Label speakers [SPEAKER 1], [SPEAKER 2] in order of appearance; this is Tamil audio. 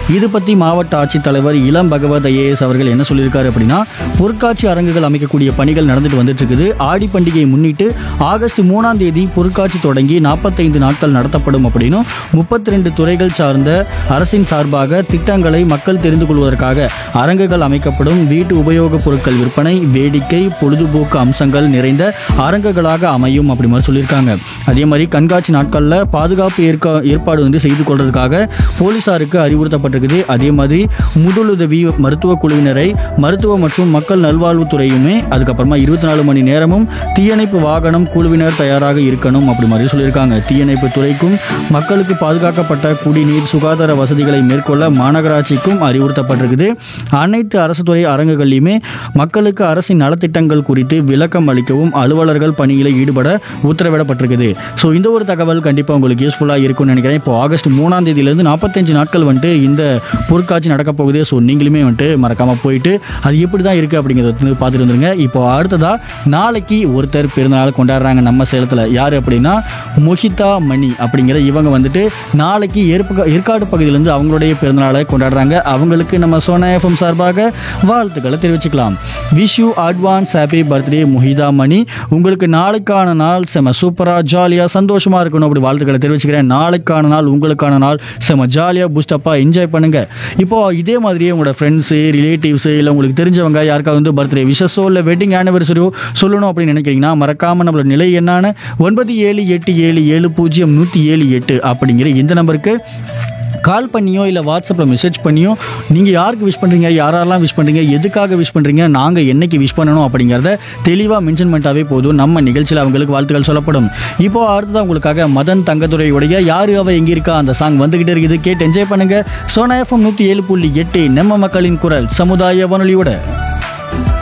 [SPEAKER 1] இது பற்றி மாவட்ட ஆட்சித்தலைவர் இளம் பகவத் ஐஏஎஸ் அவர்கள் என்ன சொல்லியிருக்காரு அப்படின்னா பொருட்காட்சி அரங்குகள் அமைக்கக்கூடிய பணிகள் நடந்துட்டு வந்துட்டு இருக்குது ஆடி பண்டிகையை முன்னிட்டு ஆகஸ்ட் மூணாம் தேதி பொருட்காட்சி தொடங்கி நாற்பத்தைந்து நாட்கள் நடத்தப்படும் அப்படின்னும் முப்பத்தி ரெண்டு துறைகள் சார்ந்த அரசின் சார்பாக திட்டங்களை மக்கள் தெரிந்து கொள்வதற்காக அரங்குகள் அமைக்கப்படும் வீட்டு உபயோகப் பொருட்கள் விற்பனை வேடிக்கை பொழுதுபோக்கு அம்சங்கள் நிறைந்த அரங்குகளாக அமையும் அப்படி மாதிரி சொல்லியிருக்காங்க அதே மாதிரி கண்காட்சி நாட்களில் பாதுகாப்பு ஏற்கா ஏற்பாடு வந்து செய்து கொள்றதுக்காக போலீசாருக்கு அறிவுறுத்தப்பட்டிருக்குது அதே மாதிரி முதலுதவி மருத்துவ குழுவினரை மருத்துவ மற்றும் மக்கள் நல்வாழ்வுத்துறையுமே அதுக்கப்புறமா இருபத்தி நாலு மணி நேரமும் தீயணைப்பு வாகனம் குழுவினர் தயாராக இருக்கணும் அப்படி மாதிரி சொல்லியிருக்காங்க தீயணைப்பு துறைக்கும் மக்களுக்கு பாதுகாக்கப்பட்ட குடிநீர் சுகாதார வசதிகளை மேற்கொள்ள மாநகராட்சிக்கும் அறிவுறுத்தப்பட்டிருக்குது அனைத்து அரசு துறை அரங்குகள்லையுமே மக்களுக்கு அரசின் நலத்திட்டங்கள் குறித்து விளக்கம் அளிக்கவும் அலுவலர்கள் பணியில் ஈடுபட உத்தரவிடப்பட்டிருக்குது ஸோ இந்த ஒரு தகவல் கண்டிப்பாக உங்களுக்கு யூஸ்ஃபுல்லாக இருக்கும்னு நினைக்கிறேன் இப்போ ஆகஸ்ட் மூணாம் தேதியிலேருந்து நாற்பத்தஞ்சு நாட்கள் வந்துட்டு இந்த பொருட்காட்சி நடக்க போகுது ஸோ நீங்களுமே வந்துட்டு மறக்காமல் போயிட்டு அது எப்படி தான் இருக்குது அப்படிங்கிறத வந்து பார்த்துட்டு வந்துருங்க இப்போ அடுத்ததாக நாளைக்கு ஒருத்தர் பிறந்தநாள் கொண்டாடுறாங்க நம்ம சேலத்தில் யார் அப்படின்னா மொஹிதா மணி அப்படிங்கிற இவங்க வந்துட்டு நாளைக்கு ஏற்ப ஏற்காடு பகுதியிலேருந்து அவங்களுடைய பிறந்தநாளை கொண்டாடுறாங்க அவங்களுக்கு நம்ம சோனா எஃப்எம் சார்பாக வாழ்த்துக்களை தெரிவிச்சுக்கலாம் wish you advance happy birthday Mohitha Mani உங்களுக்கு நாளைக்கான நாள் செம சூப்பராக ஜாலியாக சந்தோஷமாக இருக்கணும் அப்படி வாழ்த்துக்களை தெரிவிச்சுக்கிறேன் நாளைக்கான நாள் உங்களுக்கான நாள் செம ஜாலியாக பூஸ்டப்பாக என்ஜாய் பண்ணுங்க இப்போ இதே மாதிரியே உங்களோட ஃப்ரெண்ட்ஸு ரிலேட்டிவ்ஸு இல்லை உங்களுக்கு தெரிஞ்சவங்க யாருக்காவது வந்து பர்த்டே விஷஸோ இல்லை வெட்டிங் ஆனிவர்சரியோ சொல்லணும் அப்படின்னு நினைக்கிறீங்கன்னா மறக்காமல் நம்மளோட நிலை என்னான்னு ஒன்பது ஏழு எட்டு ஏழு ஏழு பூஜ்ஜியம் நூற்றி ஏழு எட்டு அப்படிங்கிற இந்த நம்பருக்கு கால் பண்ணியோ இல்லை வாட்ஸ்அப்பில் மெசேஜ் பண்ணியோ நீங்கள் யாருக்கு விஷ் பண்ணுறீங்க யாரெல்லாம் விஷ் பண்ணுறீங்க எதுக்காக விஷ் பண்ணுறீங்க நாங்கள் என்னைக்கு விஷ் பண்ணணும் அப்படிங்கிறத தெளிவாக மென்ஷன் பண்ணிட்டாவே போதும் நம்ம நிகழ்ச்சியில் அவங்களுக்கு வாழ்த்துக்கள் சொல்லப்படும் இப்போ அடுத்ததான் உங்களுக்காக மதன் தங்கத்துறையுடைய யாரு அவ எங்கே இருக்கா அந்த சாங் வந்துக்கிட்டே இருக்குது கேட்டு என்ஜாய் பண்ணுங்கள் சோனா எஃப்எம் நூற்றி ஏழு புள்ளி எட்டு நம்ம மக்களின் குரல் சமுதாய வானொலியோட